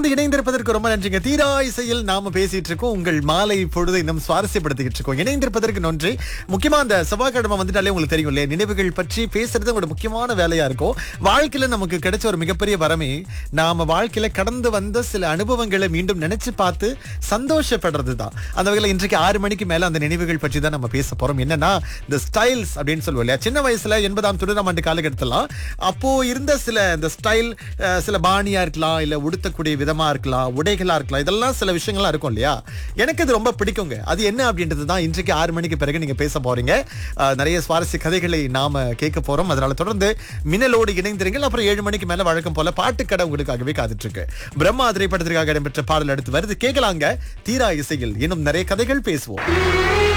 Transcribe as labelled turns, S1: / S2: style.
S1: தொடர்ந்து இணைந்திருப்பதற்கு ரொம்ப நன்றிங்க தீரா இசையில் நாம பேசிட்டு இருக்கோம் உங்கள் மாலை பொழுதை இன்னும் சுவாரஸ்யப்படுத்திக்கிட்டு இருக்கோம் இணைந்திருப்பதற்கு நன்றி முக்கியமா அந்த செவ்வாய்க்கிழமை வந்துட்டாலே உங்களுக்கு தெரியும் இல்லையா நினைவுகள் பற்றி பேசுறது உங்களோட முக்கியமான வேலையா இருக்கும் வாழ்க்கையில நமக்கு கிடைச்ச ஒரு மிகப்பெரிய வரமே நாம வாழ்க்கையில கடந்து வந்த சில அனுபவங்களை மீண்டும் நினைச்சு பார்த்து சந்தோஷப்படுறது தான் அந்த வகையில இன்றைக்கு ஆறு மணிக்கு மேல அந்த நினைவுகள் பற்றி தான் நம்ம பேச போறோம் என்னன்னா இந்த ஸ்டைல்ஸ் அப்படின்னு சொல்லுவோம் இல்லையா சின்ன வயசுல எண்பதாம் தொண்ணூறாம் ஆண்டு காலகட்டத்திலாம் அப்போ இருந்த சில இந்த ஸ்டைல் சில பாணியா இருக்கலாம் இல்ல உடுத்தக்கூடிய விதமா இருக்கலாம் உடைகளா இருக்கலாம் இதெல்லாம் சில விஷயங்கள்லாம் இருக்கும் இல்லையா எனக்கு இது ரொம்ப பிடிக்குங்க அது என்ன அப்படின்றது தான் இன்றைக்கு ஆறு மணிக்கு பிறகு நீங்க பேச போறீங்க அஹ், நிறைய சுவாரஸ்ய கதைகளை நாம கேட்க போறோம் அதனால தொடர்ந்து மின்னலோடு இணைந்திருங்கள் அப்புறம் ஏழு மணிக்கு மேல வழக்கம் போல பாட்டுக்கடை உங்களுக்காகவே காத்துட்டு இருக்கு பிரம்மா திரைப்படத்திற்காக இடம்பெற்ற பாடல் அடுத்து வருது கேட்கலாங்க தீரா இசையில் இன்னும் நிறைய கதைகள் பேசுவோம்